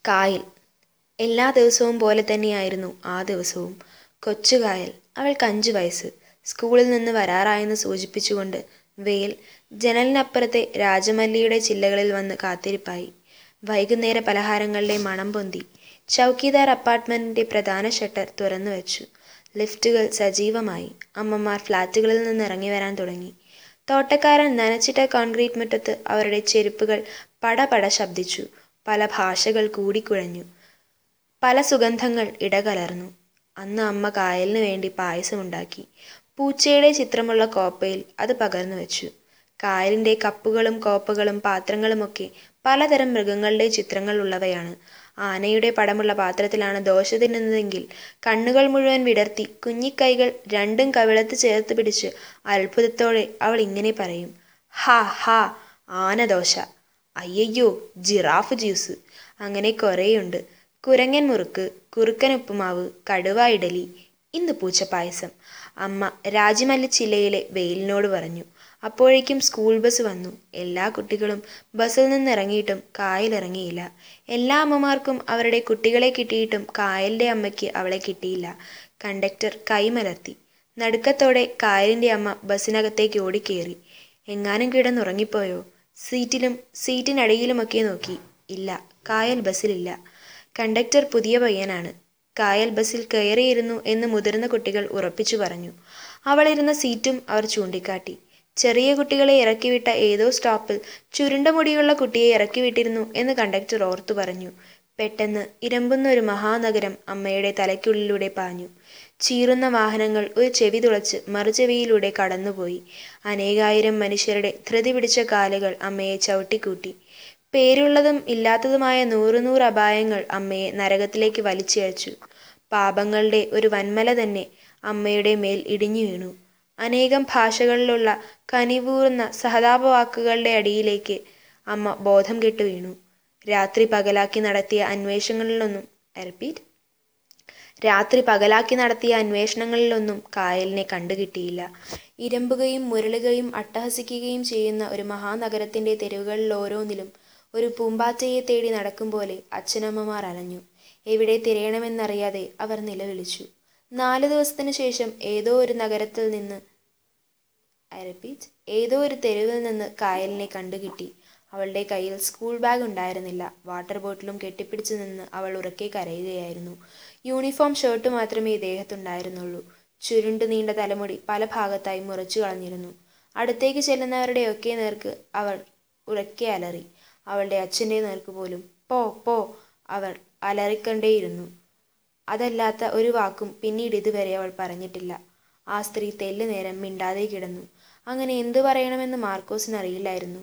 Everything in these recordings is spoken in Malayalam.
കായൽ എല്ലാ ദിവസവും പോലെ തന്നെയായിരുന്നു ആ ദിവസവും കൊച്ചു കായൽ അവൾക്ക് അഞ്ചു വയസ്സ് സ്കൂളിൽ നിന്ന് വരാറായെന്ന് സൂചിപ്പിച്ചുകൊണ്ട് വെയിൽ ജനലിനപ്പുറത്തെ രാജമല്ലിയുടെ ചില്ലകളിൽ വന്ന് കാത്തിരിപ്പായി വൈകുന്നേര പലഹാരങ്ങളുടെ മണം പൊന്തി ചൗക്കിദാർ അപ്പാർട്ട്മെന്റിന്റെ പ്രധാന ഷട്ടർ തുറന്നു വെച്ചു ലിഫ്റ്റുകൾ സജീവമായി അമ്മമാർ ഫ്ലാറ്റുകളിൽ നിന്ന് ഇറങ്ങി വരാൻ തുടങ്ങി തോട്ടക്കാരൻ നനച്ചിട്ട കോൺക്രീറ്റ് മുറ്റത്ത് അവരുടെ ചെരുപ്പുകൾ പടപട ശബ്ദിച്ചു പല ഭാഷകൾ കൂടിക്കുഴഞ്ഞു പല സുഗന്ധങ്ങൾ ഇടകലർന്നു അന്ന് അമ്മ കായലിന് വേണ്ടി പായസമുണ്ടാക്കി പൂച്ചയുടെ ചിത്രമുള്ള കോപ്പയിൽ അത് പകർന്നു വെച്ചു കായലിന്റെ കപ്പുകളും കോപ്പകളും പാത്രങ്ങളുമൊക്കെ പലതരം മൃഗങ്ങളുടെ ചിത്രങ്ങൾ ഉള്ളവയാണ് ആനയുടെ പടമുള്ള പാത്രത്തിലാണ് ദോശ തിന്നുന്നതെങ്കിൽ കണ്ണുകൾ മുഴുവൻ വിടർത്തി കുഞ്ഞിക്കൈകൾ രണ്ടും കവിളത്ത് ചേർത്ത് പിടിച്ച് അത്ഭുതത്തോടെ അവൾ ഇങ്ങനെ പറയും ഹാ ഹാ ആനദോശ അയ്യയ്യോ ജിറാഫ് ജ്യൂസ് അങ്ങനെ കുറേയുണ്ട് കുരങ്ങൻ മുറുക്ക് കുറുക്കൻ ഉപ്പുമാവ് കടുവ ഇഡലി ഇന്ന് പൂച്ചപ്പായസം അമ്മ രാജിമല്ലി ചില്ലയിലെ വെയിലിനോട് പറഞ്ഞു അപ്പോഴേക്കും സ്കൂൾ ബസ് വന്നു എല്ലാ കുട്ടികളും ബസ്സിൽ നിന്ന് ഇറങ്ങിയിട്ടും കായലിറങ്ങിയില്ല എല്ലാ അമ്മമാർക്കും അവരുടെ കുട്ടികളെ കിട്ടിയിട്ടും കായലിന്റെ അമ്മയ്ക്ക് അവളെ കിട്ടിയില്ല കണ്ടക്ടർ കൈമലർത്തി നടുക്കത്തോടെ കായലിന്റെ അമ്മ ബസ്സിനകത്തേക്ക് ഓടിക്കേറി എങ്ങാനും കിടന്നുറങ്ങിപ്പോയോ സീറ്റിലും സീറ്റിനടിയിലുമൊക്കെ നോക്കി ഇല്ല കായൽ ബസ്സിലില്ല കണ്ടക്ടർ പുതിയ പയ്യനാണ് കായൽ ബസ്സിൽ കയറിയിരുന്നു എന്ന് മുതിർന്ന കുട്ടികൾ ഉറപ്പിച്ചു പറഞ്ഞു അവളിരുന്ന സീറ്റും അവർ ചൂണ്ടിക്കാട്ടി ചെറിയ കുട്ടികളെ ഇറക്കിവിട്ട ഏതോ സ്റ്റോപ്പിൽ ചുരുണ്ട മുടിയുള്ള കുട്ടിയെ ഇറക്കിവിട്ടിരുന്നു എന്ന് കണ്ടക്ടർ ഓർത്തു പറഞ്ഞു പെട്ടെന്ന് ഇരമ്പുന്ന ഒരു മഹാനഗരം അമ്മയുടെ തലയ്ക്കുള്ളിലൂടെ പാഞ്ഞു ചീറുന്ന വാഹനങ്ങൾ ഒരു ചെവി തുളച്ച് മറുചെവിയിലൂടെ കടന്നുപോയി അനേകായിരം മനുഷ്യരുടെ ധൃതി പിടിച്ച കാലുകൾ അമ്മയെ ചവിട്ടിക്കൂട്ടി പേരുള്ളതും ഇല്ലാത്തതുമായ നൂറ് നൂറ് അപായങ്ങൾ അമ്മയെ നരകത്തിലേക്ക് വലിച്ചിഴച്ചു പാപങ്ങളുടെ ഒരു വന്മല തന്നെ അമ്മയുടെ മേൽ ഇടിഞ്ഞു വീണു അനേകം ഭാഷകളിലുള്ള കനിവൂർന്ന സഹതാപവാക്കുകളുടെ അടിയിലേക്ക് അമ്മ ബോധം കെട്ടു വീണു രാത്രി പകലാക്കി നടത്തിയ അന്വേഷണങ്ങളിലൊന്നും റിപ്പീറ്റ് രാത്രി പകലാക്കി നടത്തിയ അന്വേഷണങ്ങളിലൊന്നും കായലിനെ കണ്ടുകിട്ടിയില്ല ഇരമ്പുകയും മുരളുകയും അട്ടഹസിക്കുകയും ചെയ്യുന്ന ഒരു മഹാനഗരത്തിന്റെ തെരുവുകളിൽ ഓരോന്നിലും ഒരു പൂമ്പാറ്റയെ തേടി നടക്കും പോലെ അച്ഛനമ്മമാർ അലഞ്ഞു എവിടെ തിരയണമെന്നറിയാതെ അവർ നിലവിളിച്ചു നാല് ദിവസത്തിനു ശേഷം ഏതോ ഒരു നഗരത്തിൽ നിന്ന് ഐ റിപ്പീറ്റ് ഏതോ ഒരു തെരുവിൽ നിന്ന് കായലിനെ കണ്ടുകിട്ടി അവളുടെ കയ്യിൽ സ്കൂൾ ബാഗ് ഉണ്ടായിരുന്നില്ല വാട്ടർ ബോട്ടിലും കെട്ടിപ്പിടിച്ചു നിന്ന് അവൾ ഉറക്കെ കരയുകയായിരുന്നു യൂണിഫോം ഷർട്ട് മാത്രമേ ദേഹത്തുണ്ടായിരുന്നുള്ളൂ ചുരുണ്ടു നീണ്ട തലമുടി പല ഭാഗത്തായി മുറിച്ചു കളഞ്ഞിരുന്നു അടുത്തേക്ക് ചെല്ലുന്നവരുടെയൊക്കെ നേർക്ക് അവൾ ഉറക്കെ അലറി അവളുടെ അച്ഛൻ്റെ നേർക്ക് പോലും പോ പോ അവൾ അലറിക്കൊണ്ടേയിരുന്നു അതല്ലാത്ത ഒരു വാക്കും പിന്നീട് ഇതുവരെ അവൾ പറഞ്ഞിട്ടില്ല ആ സ്ത്രീ തെല്ല് നേരം മിണ്ടാതെ കിടന്നു അങ്ങനെ എന്തു പറയണമെന്ന് മാർക്കോസിന് അറിയില്ലായിരുന്നു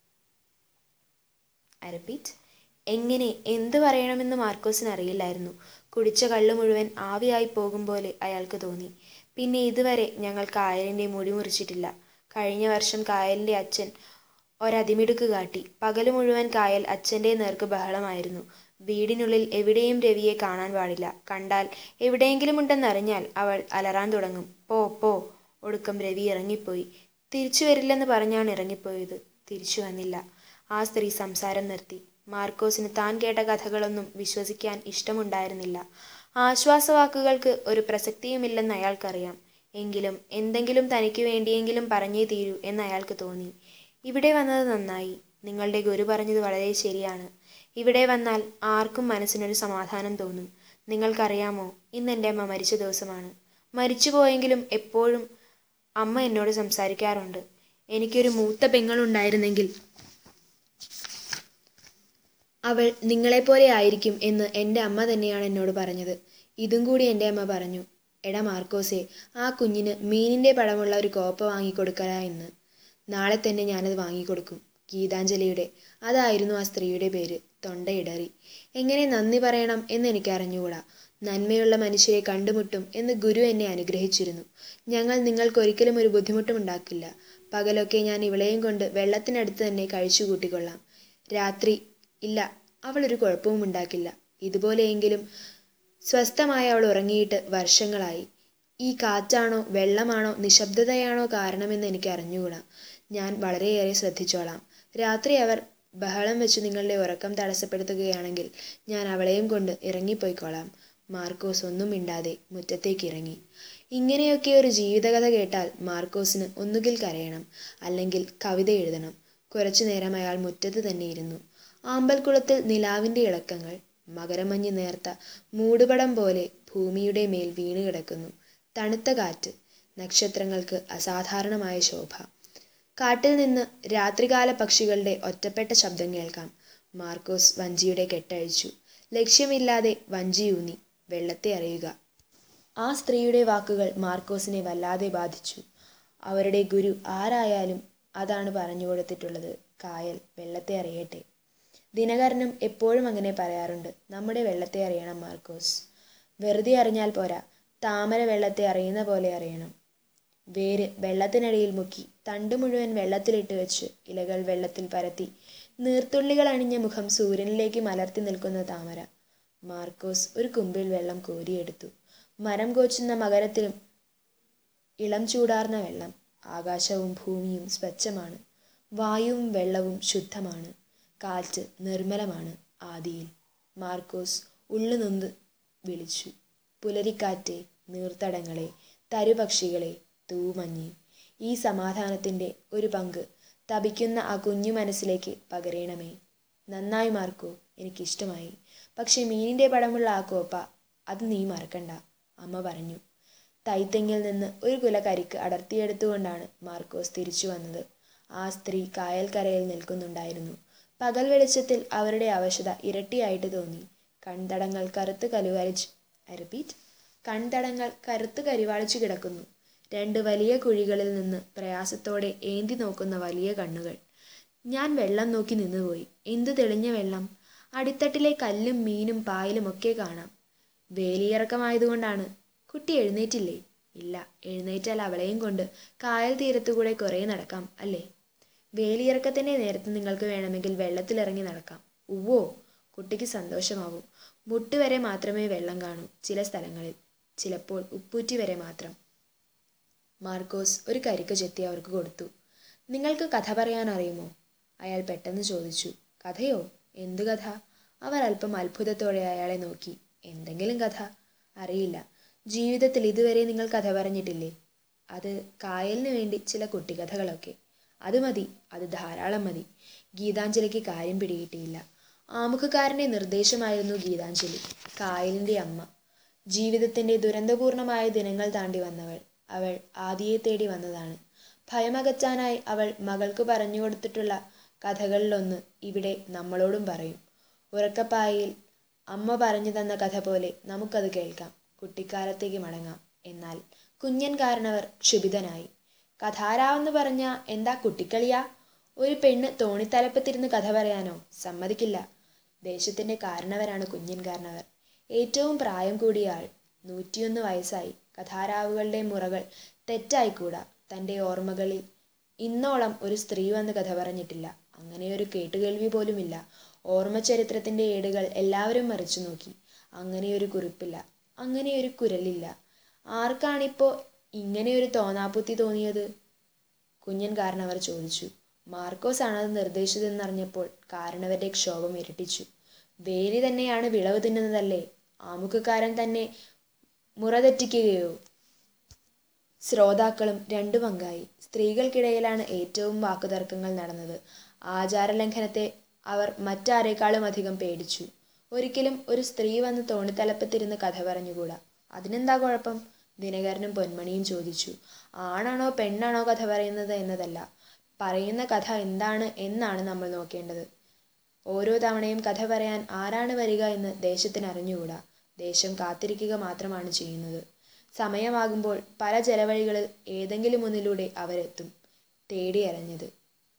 ഐ റിപ്പീറ്റ് എങ്ങനെ എന്തു പറയണമെന്ന് മാർക്കോസിന് അറിയില്ലായിരുന്നു കുടിച്ച കള്ളു മുഴുവൻ ആവിയായി പോകും പോലെ അയാൾക്ക് തോന്നി പിന്നെ ഇതുവരെ ഞങ്ങൾ കായലിൻ്റെ മുടി മുറിച്ചിട്ടില്ല കഴിഞ്ഞ വർഷം കായലിൻ്റെ അച്ഛൻ ഒരതിമിടുക്ക് കാട്ടി പകല് മുഴുവൻ കായൽ അച്ഛൻ്റെ നേർക്ക് ബഹളമായിരുന്നു വീടിനുള്ളിൽ എവിടെയും രവിയെ കാണാൻ പാടില്ല കണ്ടാൽ എവിടെയെങ്കിലും ഉണ്ടെന്നറിഞ്ഞാൽ അവൾ അലറാൻ തുടങ്ങും പോ പോ ഒടുക്കം രവി ഇറങ്ങിപ്പോയി തിരിച്ചു വരില്ലെന്ന് പറഞ്ഞാണ് ഇറങ്ങിപ്പോയത് തിരിച്ചു വന്നില്ല ആ സ്ത്രീ സംസാരം നിർത്തി മാർക്കോസിന് താൻ കേട്ട കഥകളൊന്നും വിശ്വസിക്കാൻ ഇഷ്ടമുണ്ടായിരുന്നില്ല ആശ്വാസവാക്കുകൾക്ക് ഒരു പ്രസക്തിയുമില്ലെന്ന് അയാൾക്കറിയാം എങ്കിലും എന്തെങ്കിലും തനിക്ക് വേണ്ടിയെങ്കിലും പറഞ്ഞേ തീരൂ എന്ന് അയാൾക്ക് തോന്നി ഇവിടെ വന്നത് നന്നായി നിങ്ങളുടെ ഗുരു പറഞ്ഞത് വളരെ ശരിയാണ് ഇവിടെ വന്നാൽ ആർക്കും മനസ്സിനൊരു സമാധാനം തോന്നും നിങ്ങൾക്കറിയാമോ ഇന്ന് എൻ്റെ അമ്മ മരിച്ച ദിവസമാണ് മരിച്ചുപോയെങ്കിലും എപ്പോഴും അമ്മ എന്നോട് സംസാരിക്കാറുണ്ട് എനിക്കൊരു മൂത്ത പെങ്ങളുണ്ടായിരുന്നെങ്കിൽ അവൾ നിങ്ങളെപ്പോലെ ആയിരിക്കും എന്ന് എൻ്റെ അമ്മ തന്നെയാണ് എന്നോട് പറഞ്ഞത് ഇതും കൂടി എൻ്റെ അമ്മ പറഞ്ഞു എടാ മാർക്കോസെ ആ കുഞ്ഞിന് മീനിൻ്റെ പടമുള്ള ഒരു കോപ്പ വാങ്ങിക്കൊടുക്കല എന്ന് നാളെ തന്നെ ഞാനത് വാങ്ങിക്കൊടുക്കും ഗീതാഞ്ജലിയുടെ അതായിരുന്നു ആ സ്ത്രീയുടെ പേര് തൊണ്ടയിടറി എങ്ങനെ നന്ദി പറയണം എന്ന് എനിക്ക് അറിഞ്ഞുകൂടാ നന്മയുള്ള മനുഷ്യരെ കണ്ടുമുട്ടും എന്ന് ഗുരു എന്നെ അനുഗ്രഹിച്ചിരുന്നു ഞങ്ങൾ നിങ്ങൾക്ക് ഒരിക്കലും ഒരു ബുദ്ധിമുട്ടും ഉണ്ടാക്കില്ല പകലൊക്കെ ഞാൻ ഇവളെയും കൊണ്ട് വെള്ളത്തിനടുത്ത് തന്നെ കഴിച്ചു കൂട്ടിക്കൊള്ളാം രാത്രി ഇല്ല അവൾ ഒരു കുഴപ്പവും ഉണ്ടാക്കില്ല ഇതുപോലെയെങ്കിലും സ്വസ്ഥമായി അവൾ ഉറങ്ങിയിട്ട് വർഷങ്ങളായി ഈ കാറ്റാണോ വെള്ളമാണോ നിശബ്ദതയാണോ കാരണമെന്ന് എനിക്ക് അറിഞ്ഞുകൂടാ ഞാൻ വളരെയേറെ ശ്രദ്ധിച്ചോളാം രാത്രി അവർ ബഹളം വെച്ച് നിങ്ങളുടെ ഉറക്കം തടസ്സപ്പെടുത്തുകയാണെങ്കിൽ ഞാൻ അവളെയും കൊണ്ട് ഇറങ്ങിപ്പോയിക്കോളാം മാർക്കോസ് ഒന്നും മിണ്ടാതെ മുറ്റത്തേക്ക് ഇറങ്ങി ഇങ്ങനെയൊക്കെ ഒരു ജീവിതകഥ കേട്ടാൽ മാർക്കോസിന് ഒന്നുകിൽ കരയണം അല്ലെങ്കിൽ കവിത എഴുതണം കുറച്ചു നേരം അയാൾ മുറ്റത്ത് തന്നെ ഇരുന്നു ആമ്പൽക്കുളത്തിൽ നിലാവിൻ്റെ ഇളക്കങ്ങൾ മകരമഞ്ഞ് നേർത്ത മൂടുപടം പോലെ ഭൂമിയുടെ മേൽ വീണ് കിടക്കുന്നു തണുത്ത കാറ്റ് നക്ഷത്രങ്ങൾക്ക് അസാധാരണമായ ശോഭ കാട്ടിൽ നിന്ന് രാത്രികാല പക്ഷികളുടെ ഒറ്റപ്പെട്ട ശബ്ദം കേൾക്കാം മാർക്കോസ് വഞ്ചിയുടെ കെട്ടഴിച്ചു ലക്ഷ്യമില്ലാതെ വഞ്ചിയൂന്നി വെള്ളത്തെ അറിയുക ആ സ്ത്രീയുടെ വാക്കുകൾ മാർക്കോസിനെ വല്ലാതെ ബാധിച്ചു അവരുടെ ഗുരു ആരായാലും അതാണ് പറഞ്ഞു കൊടുത്തിട്ടുള്ളത് കായൽ വെള്ളത്തെ അറിയട്ടെ ദിനകരനും എപ്പോഴും അങ്ങനെ പറയാറുണ്ട് നമ്മുടെ വെള്ളത്തെ അറിയണം മാർക്കോസ് വെറുതെ അറിഞ്ഞാൽ പോരാ താമര വെള്ളത്തെ അറിയുന്ന പോലെ അറിയണം വേര് വെള്ളത്തിനടിയിൽ മുക്കി തണ്ട് മുഴുവൻ വെള്ളത്തിലിട്ട് വെച്ച് ഇലകൾ വെള്ളത്തിൽ പരത്തി നീർത്തുള്ളികൾ അണിഞ്ഞ മുഖം സൂര്യനിലേക്ക് മലർത്തി നിൽക്കുന്ന താമര മാർക്കോസ് ഒരു കുമ്പിൽ വെള്ളം കോരിയെടുത്തു മരം കോച്ചുന്ന മകരത്തിലും ഇളം ചൂടാർന്ന വെള്ളം ആകാശവും ഭൂമിയും സ്വച്ഛമാണ് വായുവും വെള്ളവും ശുദ്ധമാണ് കാറ്റ് നിർമ്മലമാണ് ആദിയിൽ മാർക്കോസ് ഉള്ളുനൊന്ന് വിളിച്ചു പുലരിക്കാറ്റെ നീർത്തടങ്ങളെ തരുപക്ഷികളെ തൂമഞ്ഞ് ഈ സമാധാനത്തിൻ്റെ ഒരു പങ്ക് തപിക്കുന്ന ആ കുഞ്ഞു മനസ്സിലേക്ക് പകരേണമേ നന്നായി മാർക്കോ എനിക്കിഷ്ടമായി പക്ഷെ മീനിൻ്റെ പടമുള്ള ആ കോപ്പ അത് നീ മറക്കണ്ട അമ്മ പറഞ്ഞു തൈത്തെങ്ങിൽ നിന്ന് ഒരു കുല കരിക്ക് അടർത്തിയെടുത്തുകൊണ്ടാണ് മാർക്കോസ് തിരിച്ചു വന്നത് ആ സ്ത്രീ കായൽക്കരയിൽ നിൽക്കുന്നുണ്ടായിരുന്നു പകൽ വെളിച്ചത്തിൽ അവരുടെ അവശത ഇരട്ടിയായിട്ട് തോന്നി കൺതടങ്ങൾ കറുത്ത് കലുവരിച്ച് ഐ റിപ്പീറ്റ് കൺതടങ്ങൾ കറുത്ത് കരിവാളിച്ചു കിടക്കുന്നു രണ്ട് വലിയ കുഴികളിൽ നിന്ന് പ്രയാസത്തോടെ ഏന്തി നോക്കുന്ന വലിയ കണ്ണുകൾ ഞാൻ വെള്ളം നോക്കി നിന്നുപോയി എന്തു തെളിഞ്ഞ വെള്ളം അടിത്തട്ടിലെ കല്ലും മീനും പായലും ഒക്കെ കാണാം വേലിയിറക്കമായതുകൊണ്ടാണ് കുട്ടി എഴുന്നേറ്റില്ലേ ഇല്ല എഴുന്നേറ്റാൽ അവളെയും കൊണ്ട് കായൽ തീരത്തുകൂടെ കുറേ നടക്കാം അല്ലേ വേലിയിറക്കത്തിൻ്റെ നേരത്ത് നിങ്ങൾക്ക് വേണമെങ്കിൽ വെള്ളത്തിലിറങ്ങി നടക്കാം ഉവ്വോ കുട്ടിക്ക് സന്തോഷമാവും മുട്ടുവരെ മാത്രമേ വെള്ളം കാണൂ ചില സ്ഥലങ്ങളിൽ ചിലപ്പോൾ ഉപ്പൂറ്റി വരെ മാത്രം മാർക്കോസ് ഒരു കരിക്ക് ചെത്തി അവർക്ക് കൊടുത്തു നിങ്ങൾക്ക് കഥ പറയാൻ അറിയുമോ അയാൾ പെട്ടെന്ന് ചോദിച്ചു കഥയോ എന്തു കഥ അവർ അല്പം അത്ഭുതത്തോടെ അയാളെ നോക്കി എന്തെങ്കിലും കഥ അറിയില്ല ജീവിതത്തിൽ ഇതുവരെ നിങ്ങൾ കഥ പറഞ്ഞിട്ടില്ലേ അത് കായലിന് വേണ്ടി ചില കുട്ടിക്കഥകളൊക്കെ അത് മതി അത് ധാരാളം മതി ഗീതാഞ്ജലിക്ക് കാര്യം പിടികിട്ടിയില്ല ആമുഖക്കാരൻ്റെ നിർദ്ദേശമായിരുന്നു ഗീതാഞ്ജലി കായലിൻ്റെ അമ്മ ജീവിതത്തിൻ്റെ ദുരന്തപൂർണമായ ദിനങ്ങൾ താണ്ടി വന്നവൾ അവൾ ആദിയെ തേടി വന്നതാണ് ഭയമകറ്റാനായി അവൾ മകൾക്ക് പറഞ്ഞു കൊടുത്തിട്ടുള്ള കഥകളിലൊന്ന് ഇവിടെ നമ്മളോടും പറയും ഉറക്കപ്പായയിൽ അമ്മ പറഞ്ഞു തന്ന കഥ പോലെ നമുക്കത് കേൾക്കാം കുട്ടിക്കാലത്തേക്ക് മടങ്ങാം എന്നാൽ കുഞ്ഞൻ കാരണവർ ക്ഷുഭിതനായി കഥാരാവെന്ന് പറഞ്ഞ എന്താ കുട്ടിക്കളിയാ ഒരു പെണ്ണ് തോണിത്തലപ്പത്തിരുന്ന് കഥ പറയാനോ സമ്മതിക്കില്ല ദേശത്തിൻ്റെ കാരണവരാണ് കുഞ്ഞൻ കാരണവർ ഏറ്റവും പ്രായം കൂടിയ ആൾ നൂറ്റിയൊന്ന് വയസ്സായി കഥാരാവുകളുടെ മുറകൾ തെറ്റായിക്കൂടാ തൻ്റെ ഓർമ്മകളിൽ ഇന്നോളം ഒരു സ്ത്രീ വന്ന് കഥ പറഞ്ഞിട്ടില്ല അങ്ങനെയൊരു കേട്ടുകേൾവി പോലുമില്ല ഓർമ്മ ചരിത്രത്തിൻ്റെ ഏടുകൾ എല്ലാവരും മറിച്ചു നോക്കി അങ്ങനെയൊരു കുറിപ്പില്ല അങ്ങനെയൊരു കുരലില്ല ആർക്കാണിപ്പോൾ ഇങ്ങനെയൊരു തോന്നാപ്പുത്തി തോന്നിയത് കുഞ്ഞൻ കാരണവർ ചോദിച്ചു മാർക്കോസ് ആണ് അത് നിർദ്ദേശിച്ചതെന്നറിഞ്ഞപ്പോൾ കാരണവരുടെ ക്ഷോഭം ഇരട്ടിച്ചു വേലി തന്നെയാണ് വിളവ് തിന്നുന്നതല്ലേ ആമുഖക്കാരൻ തന്നെ മുറതെറ്റിക്കുകയോ ശ്രോതാക്കളും രണ്ടു പങ്കായി സ്ത്രീകൾക്കിടയിലാണ് ഏറ്റവും വാക്കുതർക്കങ്ങൾ നടന്നത് ആചാരലംഘനത്തെ അവർ മറ്റാരേക്കാളും അധികം പേടിച്ചു ഒരിക്കലും ഒരു സ്ത്രീ വന്ന് തോണിത്തലപ്പത്തിരുന്ന് കഥ പറഞ്ഞുകൂടാ അതിനെന്താ കുഴപ്പം ദിനകരനും പൊന്മണിയും ചോദിച്ചു ആണാണോ പെണ്ണാണോ കഥ പറയുന്നത് എന്നതല്ല പറയുന്ന കഥ എന്താണ് എന്നാണ് നമ്മൾ നോക്കേണ്ടത് ഓരോ തവണയും കഥ പറയാൻ ആരാണ് വരിക എന്ന് ദേശത്തിന് അറിഞ്ഞുകൂടാ ദേശം കാത്തിരിക്കുക മാത്രമാണ് ചെയ്യുന്നത് സമയമാകുമ്പോൾ പല ജലവഴികളിൽ ഏതെങ്കിലും ഒന്നിലൂടെ അവരെത്തും തേടി അലഞ്ഞത്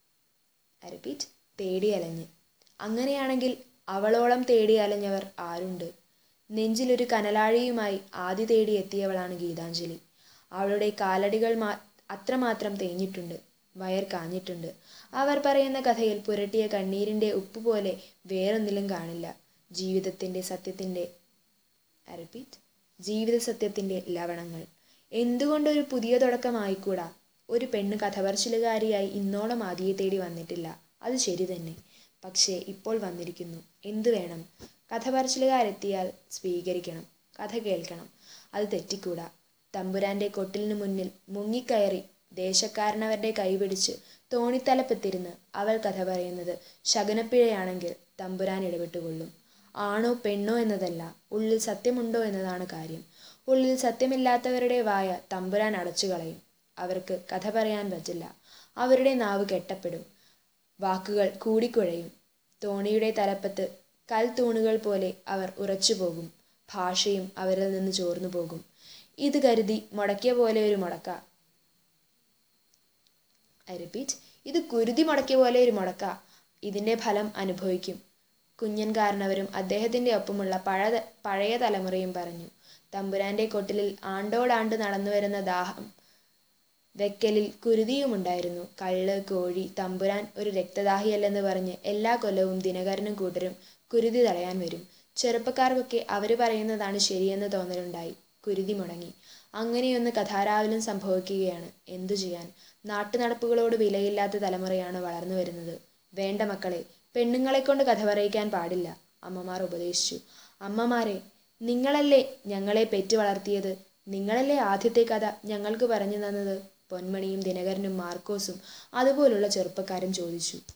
ഐ റിപ്പീറ്റ് തേടി അലഞ്ഞ് അങ്ങനെയാണെങ്കിൽ അവളോളം തേടി അലഞ്ഞവർ ആരുണ്ട് നെഞ്ചിലൊരു കനലാഴിയുമായി ആദ്യ തേടി എത്തിയവളാണ് ഗീതാഞ്ജലി അവളുടെ കാലടികൾ മാ അത്രമാത്രം തേഞ്ഞിട്ടുണ്ട് വയർ കാഞ്ഞിട്ടുണ്ട് അവർ പറയുന്ന കഥയിൽ പുരട്ടിയ കണ്ണീരിൻ്റെ ഉപ്പ് പോലെ വേറൊന്നിലും കാണില്ല ജീവിതത്തിൻ്റെ സത്യത്തിൻ്റെ ഐ റിപ്പീറ്റ് ജീവിത സത്യത്തിൻ്റെ ലവണങ്ങൾ എന്തുകൊണ്ടൊരു പുതിയ തുടക്കമായിക്കൂടാ ഒരു പെണ്ണ് കഥ പറച്ചിലുകാരിയായി ഇന്നോളം ആദിയെ തേടി വന്നിട്ടില്ല അത് ശരി തന്നെ പക്ഷേ ഇപ്പോൾ വന്നിരിക്കുന്നു എന്തു വേണം കഥ പറച്ചിലുകാരെത്തിയാൽ സ്വീകരിക്കണം കഥ കേൾക്കണം അത് തെറ്റിക്കൂടാ തമ്പുരാന്റെ കൊട്ടിലിനു മുന്നിൽ മുങ്ങിക്കയറി ദേശക്കാരനവരുടെ കൈപിടിച്ച് തോണിത്തലപ്പത്തിരുന്ന് അവൾ കഥ പറയുന്നത് ശകുനപ്പിഴയാണെങ്കിൽ തമ്പുരാൻ ഇടപെട്ടുകൊള്ളും ആണോ പെണ്ണോ എന്നതല്ല ഉള്ളിൽ സത്യമുണ്ടോ എന്നതാണ് കാര്യം ഉള്ളിൽ സത്യമില്ലാത്തവരുടെ വായ തമ്പുരാൻ അടച്ചു കളയും അവർക്ക് കഥ പറയാൻ പറ്റില്ല അവരുടെ നാവ് കെട്ടപ്പെടും വാക്കുകൾ കൂടിക്കുഴയും തോണിയുടെ തലപ്പത്ത് കൽത്തൂണുകൾ പോലെ അവർ ഉറച്ചുപോകും ഭാഷയും അവരിൽ നിന്ന് ചോർന്നു പോകും ഇത് കരുതി മുടക്കിയ പോലെ ഒരു മുടക്ക ഐ റിപ്പീറ്റ് ഇത് കുരുതി മുടക്കിയ പോലെ ഒരു മുടക്ക ഇതിൻ്റെ ഫലം അനുഭവിക്കും കുഞ്ഞൻ കാരണവരും അദ്ദേഹത്തിൻ്റെ ഒപ്പമുള്ള പഴ പഴയ തലമുറയും പറഞ്ഞു തമ്പുരാന്റെ കൊട്ടിലിൽ ആണ്ടോടാണ്ട് നടന്നു വരുന്ന ദാഹം വെക്കലിൽ കുരുതിയുമുണ്ടായിരുന്നു കള്ള് കോഴി തമ്പുരാൻ ഒരു രക്തദാഹിയല്ലെന്ന് പറഞ്ഞ് എല്ലാ കൊല്ലവും ദിനകരനും കൂട്ടരും കുരുതി തടയാൻ വരും ചെറുപ്പക്കാർക്കൊക്കെ അവർ പറയുന്നതാണ് ശരിയെന്ന് തോന്നലുണ്ടായി കുരുതി മുടങ്ങി അങ്ങനെയൊന്ന് കഥാരാവിലും സംഭവിക്കുകയാണ് എന്തു ചെയ്യാൻ നാട്ടുനടപ്പുകളോട് വിലയില്ലാത്ത തലമുറയാണ് വളർന്നു വരുന്നത് വേണ്ട മക്കളെ പെണ്ണുങ്ങളെ കൊണ്ട് കഥ പറയിക്കാൻ പാടില്ല അമ്മമാർ ഉപദേശിച്ചു അമ്മമാരെ നിങ്ങളല്ലേ ഞങ്ങളെ പെറ്റു വളർത്തിയത് നിങ്ങളല്ലേ ആദ്യത്തെ കഥ ഞങ്ങൾക്ക് പറഞ്ഞു തന്നത് പൊന്മണിയും ദിനകരനും മാർക്കോസും അതുപോലുള്ള ചെറുപ്പക്കാരും ചോദിച്ചു